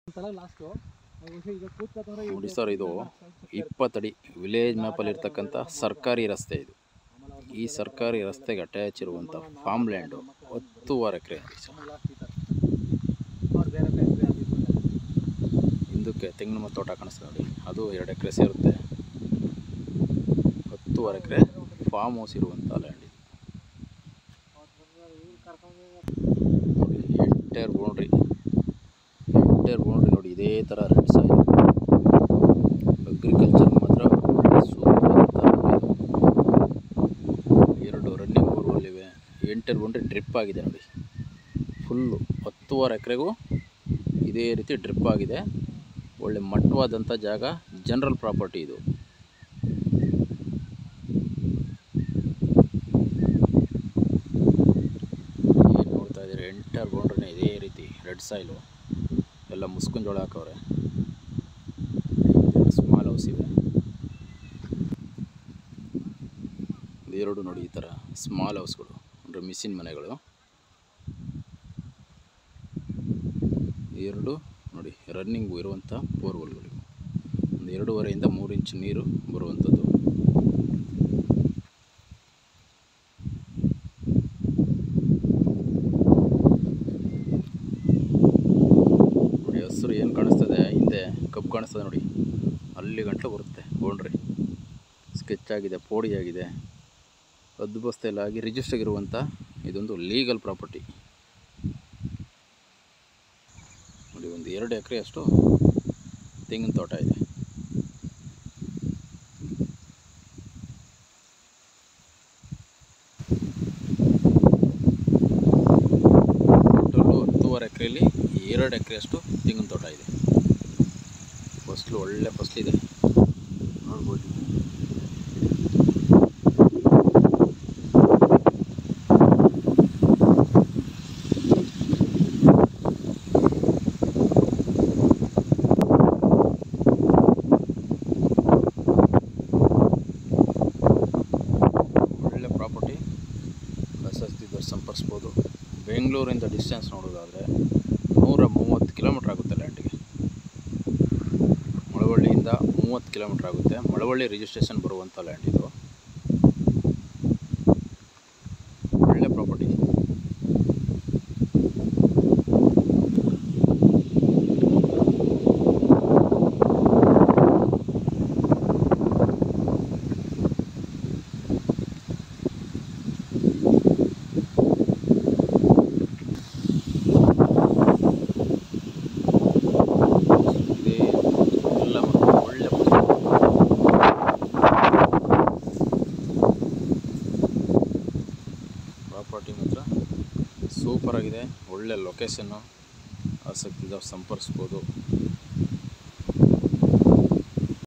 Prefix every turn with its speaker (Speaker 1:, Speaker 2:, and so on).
Speaker 1: last ಈಗ ಕೂತ್ಕೊತಂದ್ರೆ
Speaker 2: ನೋಡಿ sir ಇದು ಇಪ್ಪತ್ತಡಿ ವಿಲೇಜ್ ಮ್ಯಾಪಲ್ಲಿ ಇರ್ತಕ್ಕಂಥ ಸರ್ಕಾರಿ ರಸ್ತೆ ಇದು ಈ ಸರ್ಕಾರಿ ರಸ್ತೆಗೆ ಅಟ್ಯಾಚ್ ಇರುವಂಥ ಫಾರ್ಮ್ ಲ್ಯಾಂಡು ಹತ್ತೂವರೆ ಎಕರೆ
Speaker 1: ಲಾಸ್ಟ್ ಈ ಥರ ಅವ್ರು ಬೇರೆ ಬೇರೆ
Speaker 2: ಹಿಂದಕ್ಕೆ ತೆಂಗಿನ ಮರ ತೋಟ ಕಾಣಿಸ್ತದೆ ನೋಡಿ ಅದು ಎರಡು ಎಕರೆ ಸೇರುತ್ತೆ ಹತ್ತೂವರೆ ಎಕರೆ ಫಾರ್ಮ್ ಹೌಸ್ ಇರುವಂಥ ಲ್ಯಾಂಡ್ ಇದು ನೋಡಿ ಎಂಟೈರ್ ಬೌಂಡ್ರಿ ಎಂಟೈರ್ ಬೌಂಡ್ರಿ ನೋಡಿ ಇದೇ ಥರ ರೆಡ್ ಸಾಯಿಲ್ ಅಗ್ರಿಕಲ್ಚರ್ ಮಾತ್ರ ಸೂಪರ್ ಅಂತ ಎರಡು ರನ್ನಿಂಗ್ ಬೋರ್ವಲ್ಲಿವೆ ಎಂಟೈರ್ ಬೌಂಡ್ರಿ ಡ್ರಿಪ್ ಆಗಿದೆ ನೋಡಿ ಫುಲ್ಲು ಹತ್ತುವರೆ ಎಕರೆಗೂ ಇದೇ ರೀತಿ ಡ್ರಿಪ್ ಆಗಿದೆ ಒಳ್ಳೆ ಮಟ್ಟವಾದಂಥ ಜಾಗ ಜನರಲ್ ಪ್ರಾಪರ್ಟಿ ಇದು ಏನು ನೋಡ್ತಾ ಇದ್ದೀರಿ ಎಂಟರ್ ಬೌಂಡ್ರಿನೇ ಇದೇ ರೀತಿ ರೆಡ್ ಸಾಯಿಲು ಎಲ್ಲ ಮುಸ್ಕಿನ ಜೋಳ ಹಾಕವ್ರೆ ಸ್ಮಾಲ್ ಹೌಸ್ ಇದೆ ಎರಡು ನೋಡಿ ಈ ಥರ ಸ್ಮಾಲ್ ಹೌಸ್ಗಳು ಅಂದರೆ ಮಿಷಿನ್ ಮನೆಗಳು ಎರಡು ನೋಡಿ ರನ್ನಿಂಗ್ ಇರುವಂಥ ಬೋರ್ವೆಲ್ಗಳು ಒಂದು ಎರಡೂವರೆಯಿಂದ ಮೂರು ಇಂಚು ನೀರು ಬರುವಂಥದ್ದು ನೋಡಿ ಹಸಿರು ಏನು ಕಾಣಿಸ್ತದೆ ಹಿಂದೆ ಕಬ್ಬು ಕಾಣಿಸ್ತದೆ ನೋಡಿ ಅಲ್ಲಿ ಗಂಟಲು ಬರುತ್ತೆ ಬೌಂಡ್ರಿ ಸ್ಕೆಚ್ ಆಗಿದೆ ಪೋಡಿ ಆಗಿದೆ ಹದ್ದು ಬಸ್ತೆಲ್ಲ ಆಗಿ ರಿಜಿಸ್ಟರ್ ಆಗಿರುವಂಥ ಇದೊಂದು ಲೀಗಲ್ ಪ್ರಾಪರ್ಟಿ ನೋಡಿ ಒಂದು ಎರಡು ಎಕರೆ ಅಷ್ಟು ತೆಂಗಿನ ತೋಟ ಇದೆ ಟೋಟಲು ಹತ್ತೂವರೆ ಎಕರೆಯಲ್ಲಿ ಎರಡು ಎಕರೆಯಷ್ಟು ತೆಂಗಿನ ತೋಟ ಇದೆ ಫಸ್ಲು ಒಳ್ಳೆ ಫಸ್ಲಿದೆ ನೋಡ್ಬೋದು ಒಳ್ಳೆ ಪ್ರಾಪರ್ಟಿ ಆಸಕ್ತಿದ್ದವ್ರು ಸಂಪರ್ಸ್ಬೋದು ಬೆಂಗಳೂರಿಂದ ಡಿಸ್ಟೆನ್ಸ್ ನೋಡೋದಾದರೆ ನೂರ ಮೂವತ್ತು ಕಿಲೋಮೀಟ್ರ್ ಆಗುತ್ತೆ ಲ್ಯಾಂಡಿಗೆ ಮಳವಳ್ಳಿಯಿಂದ ಮೂವತ್ತು ಕಿಲೋಮೀಟ್ರ್ ಆಗುತ್ತೆ ಮಳವಳ್ಳಿ ರಿಜಿಸ್ಟ್ರೇಷನ್ ಬರುವಂಥ ಲ್ಯಾಂಡ್ ಇದು ಒಳ್ಳೆ ಪ್ರಾಪರ್ಟಿ ಇದೆ ಎಲ್ಲ ಮತ್ತು ಒಳ್ಳೆ ಪ್ರಾಪರ್ಟಿ ಮಾತ್ರ ಸೂಪರಾಗಿದೆ ಒಳ್ಳೆ ಲೊಕೇಶನ್ನು ಆಸಕ್ತಿ ಇದ್ದವ್ರು ಸಂಪರ್ಸ್ಬೋದು